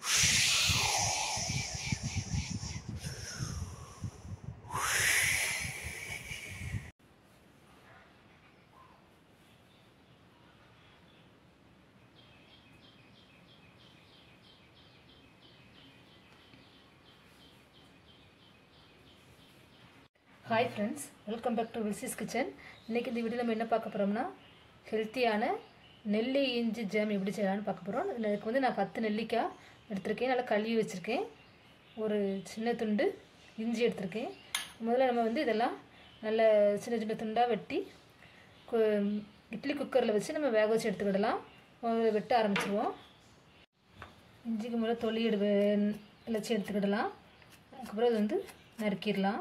hi friends welcome back to வில்சிஸ் kitchen இன்றைக்கி இந்த வீடியோ நம்ம என்ன பார்க்க போகிறோம்னா ஹெல்த்தியான நெல்லி இஞ்சி ஜாம் எப்படி செய்யலாம்னு பார்க்க போகிறோம் இதுக்கு வந்து நான் பத்து நெல்லிக்காய் எடுத்திருக்கேன் நல்லா கழுவி வச்சுருக்கேன் ஒரு சின்ன துண்டு இஞ்சி எடுத்திருக்கேன் முதல்ல நம்ம வந்து இதெல்லாம் நல்ல சின்ன சின்ன துண்டாக வெட்டி கு- இட்லி குக்கரில் வச்சு நம்ம வேக வச்சு எடுத்துக்கிடலாம் முதல்ல வெட்ட ஆரம்பிச்சிருவோம் இஞ்சிக்கு முதல்ல தொலி எடு இலச்சி எடுத்துக்கிடலாம் அதுக்கப்புறம் இது வந்து நறுக்கிடலாம்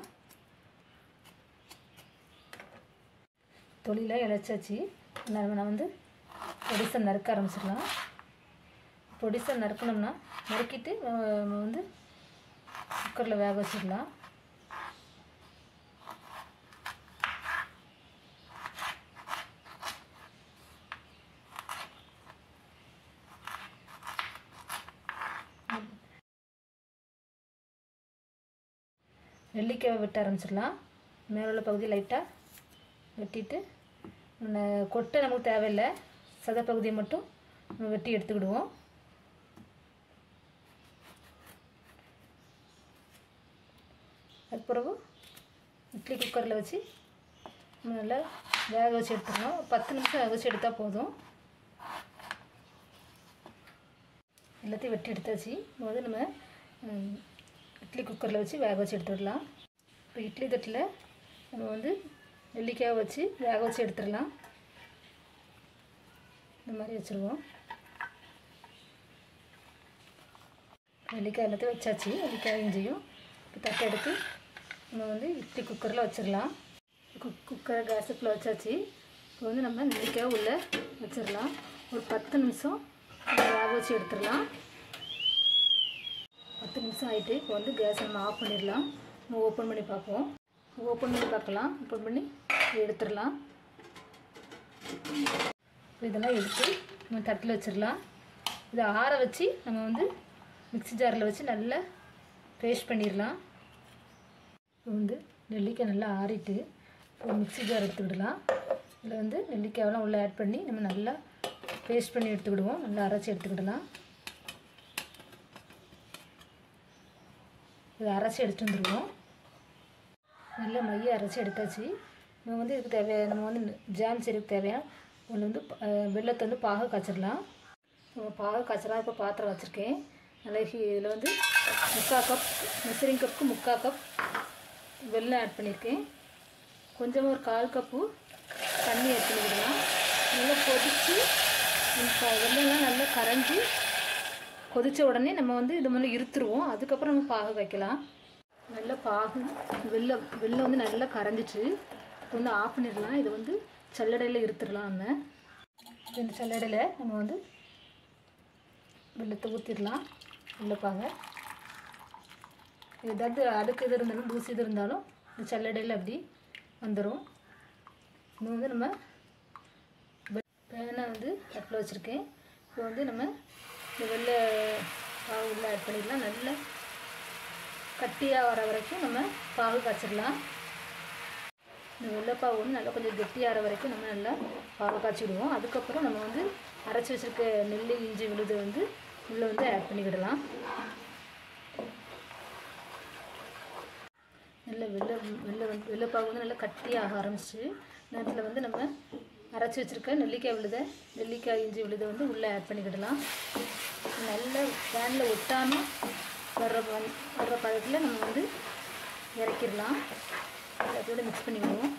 தொழில இழைச்சாச்சு நம்ம நான் வந்து பொடிசை நறுக்க ஆரம்பிச்சிடலாம் பொடிசை நறுக்கணும்னா நறுக்கிட்டு அஹ், நம்ம வந்து குக்கரில் வேக வச்சிடலாம் நெல்லிக்காய் வெட்ட ஆரம்பிச்சிடலாம் மேலே உள்ள பகுதி லைட்டாக வெட்டிட்டு நம்ம கொட்டை நமக்கு தேவையில்லை சத பகுதியை மட்டும் நம்ம வெட்டி எடுத்துக்கிடுவோம் அது பிறகு இட்லி குக்கரில் வச்சு நம்ம நல்லா வேக வச்சு எடுத்துக்கணும் ஒரு பத்து நிமிஷம் வேக வச்சு எடுத்தால் போதும் எல்லாத்தையும் வெட்டி எடுத்தாச்சு இப்போ வந்து நம்ம ம், இட்லி குக்கரில் வச்சு வேக வச்சு எடுத்துடலாம் இப்போ இட்லி தட்டில் நம்ம வந்து நெல்லிக்காய் வச்சு வேக வச்சு எடுத்துடலாம் இந்த மாதிரி வச்சுருவோம் நெல்லிக்காய் எல்லாத்தையும் வச்சாச்சு நெல்லிக்காய் இஞ்சியும் இப்போ தட்டை எடுத்து நம்ம வந்து இட்லி குக்கரில் வச்சிடலாம் குக் குக்கரை கேஸுக்குள்ளே வச்சாச்சு இப்போ வந்து நம்ம நெல்லிக்காய் உள்ளே வச்சிடலாம் ஒரு பத்து நிமிஷம் நம்ம வேக வச்சு எடுத்துடலாம் பத்து நிமிஷம் ஆகிட்டு இப்போ வந்து கேஸை நம்ம ஆஃப் பண்ணிடலாம் நம்ம ஓப்பன் பண்ணி பார்ப்போம் ஓப்பன் பண்ணி பார்க்கலாம் ஓப்பன் பண்ணி எடுத்துடலாம் இப்போ இதெல்லாம் எடுத்து நம்ம தட்டில் வச்சிடலாம் இதை ஆற வச்சு நம்ம வந்து மிக்ஸி ஜாரில் வச்சு நல்லா பேஸ்ட் பண்ணிடலாம் இப்போ வந்து நெல்லிக்காய் நல்லா ஆறிட்டு இப்போ மிக்ஸி ஜார் எடுத்துக்கிடலாம் இதில் வந்து நெல்லிக்காயெல்லாம் உள்ளே ஆட் பண்ணி நம்ம நல்லா பேஸ்ட் பண்ணி எடுத்துக்கிடுவோம் நல்லா அரைச்சி எடுத்துக்கிடலாம் இதை அரைச்சி எடுத்துட்டு வந்துடுவோம் நல்லா மைய அரைச்சி எடுத்தாச்சு நம்ம வந்து இதுக்கு தேவையான நம்ம வந்து ஜாம் செய்யறதுக்கு தேவையான ஒன்று வந்து அஹ், வெள்ளத்தை வந்து பாக காய்ச்சிடலாம் நம்ம பாக காய்ச்சலாம் இப்போ பாத்திரம் வச்சுருக்கேன் நல்லா இதில் வந்து முக்கால் கப் மெசரிங் கப்புக்கு முக்கால் கப் வெல்லம் ஆட் பண்ணியிருக்கேன் கொஞ்சமாக ஒரு கால் கப்பு தண்ணி ஆட் பண்ணிக்கிடலாம் நல்லா கொதித்து வெள்ளம்லாம் நல்லா கரைஞ்சி கொதித்த உடனே நம்ம வந்து இது மாதிரி இருத்துருவோம் அதுக்கப்புறம் நம்ம பாகு வைக்கலாம் நல்லா பாகு வெள்ளம் வெள்ளம் வந்து நல்லா கரைஞ்சிச்சு இப்போ வந்து ஆஃப் பண்ணிடலாம் இதை வந்து சல்லடையில் இருத்துடலாம் நம்ம இந்த சல்லடையில் நம்ம வந்து வெள்ளத்தை ஊற்றிடலாம் வெள்ளப்பாக ஏதாவது அடுக்கு இது இருந்தாலும் தூசி இது இருந்தாலும் இந்த சல்லடையில் அப்படி வந்துடும் இன்னும் வந்து நம்ம பேனை வந்து தட்டில் வச்சுருக்கேன் இப்போ வந்து நம்ம இந்த வெள்ளை பாகு உள்ள ஆட் பண்ணிடலாம் நல்லா கட்டியாக வர வரைக்கும் நம்ம பாகு காய்ச்சிடலாம் இந்த வெள்ளைப்பாகு வந்து நல்லா கொஞ்சம் கெட்டியாகிற வரைக்கும் நம்ம நல்லா பாகு காய்ச்சிடுவோம் அதுக்கப்புறம் நம்ம வந்து அரைச்சி வச்சுருக்க நெல்லி இஞ்சி விழுது வந்து உள்ளே வந்து ஆட் பண்ணிக்கிடலாம் நல்ல வெள்ளை வெள்ளை வந்து வெள்ளைப்பாகு வந்து நல்லா கட்டியாக ஆரம்பிச்சு நேரத்தில் வந்து நம்ம அரைச்சி வச்சுருக்க நெல்லிக்காய் விழுதை நெல்லிக்காய் இஞ்சி விழுதை வந்து உள்ளே ஆட் பண்ணிக்கிடலாம் நல்ல பேனில் ஒட்டாமல் வர்ற ப- வர்ற பதத்தில் நம்ம வந்து இறக்கிடலாம் அதோட மிக்ஸ் பண்ணிவிடுவோம்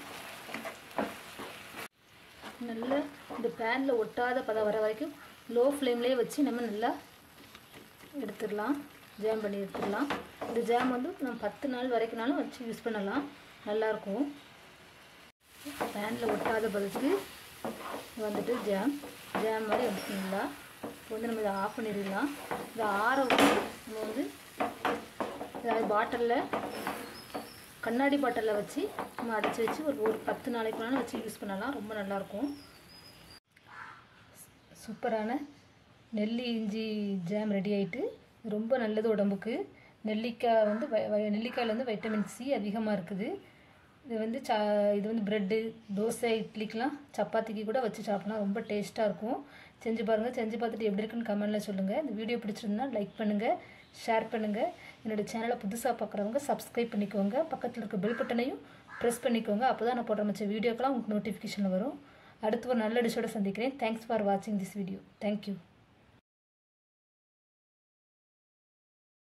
நல்லா இந்த பேனில் ஒட்டாத பதம் வர வரைக்கும் லோ ஃப்ளேம்லேயே வச்சு நம்ம நல்லா எடுத்துடலாம் ஜாம் பண்ணி எடுத்துடலாம் இந்த ஜாம் வந்து நம்ம பத்து நாள் வரைக்கும்னாலும் வச்சு யூஸ் பண்ணலாம் நல்லாயிருக்கும் பேனில் ஒட்டாத பதத்துக்கு வந்துட்டு ஜாம் ஜாம் மாதிரி எடுத்துக்கலாம் இப்போ வந்து நம்ம இதை ஆஃப் பண்ணிடலாம் இதை ஆற விட்டு நம்ம வந்து ஏதாவது பாட்டிலில் கண்ணாடி பாட்டிலில் வச்சு நம்ம அடைச்சி வச்சு ஒரு ஒரு பத்து நாளைக்கு வேணாலும் வச்சு யூஸ் பண்ணலாம் ரொம்ப நல்லாயிருக்கும் சூப்பரான நெல்லி இஞ்சி ஜாம் ரெடி ஆயிட்டு இது ரொம்ப நல்லது உடம்புக்கு நெல்லிக்காய் வந்து வை- வை- நெல்லிக்காயில் வந்து வைட்டமின் சி அதிகமாக இருக்குது இது வந்து சா இது வந்து ப்ரெட்டு தோசை இட்லிக்கெலாம் சப்பாத்திக்கு கூட வச்சு சாப்பிடலாம் ரொம்ப டேஸ்ட்டாக இருக்கும் செஞ்சு பாருங்கள் செஞ்சு பார்த்துட்டு எப்படி இருக்குன்னு கமெண்டில் சொல்லுங்கள் இந்த வீடியோ பிடிச்சிருந்தா லைக் பண்ணுங்கள் ஷேர் பண்ணுங்கள் என்னோடய சேனலை புதுசாக பார்க்குறவங்க சப்ஸ்கிரைப் பண்ணிக்கோங்க பக்கத்தில் இருக்க பெல் பட்டனையும் ப்ரெஸ் பண்ணிக்கோங்க அப்போ தான் நான் போடுற மச்ச வீடியோக்கெல்லாம் உங்களுக்கு நோட்டிஃபிகேஷன் வரும் அடுத்து ஒரு நல்ல டிஷ்ஷோட சந்திக்கிறேன் தேங்க்ஸ் ஃபார் வாட்சிங் திஸ் வீடியோ தேங்க்யூ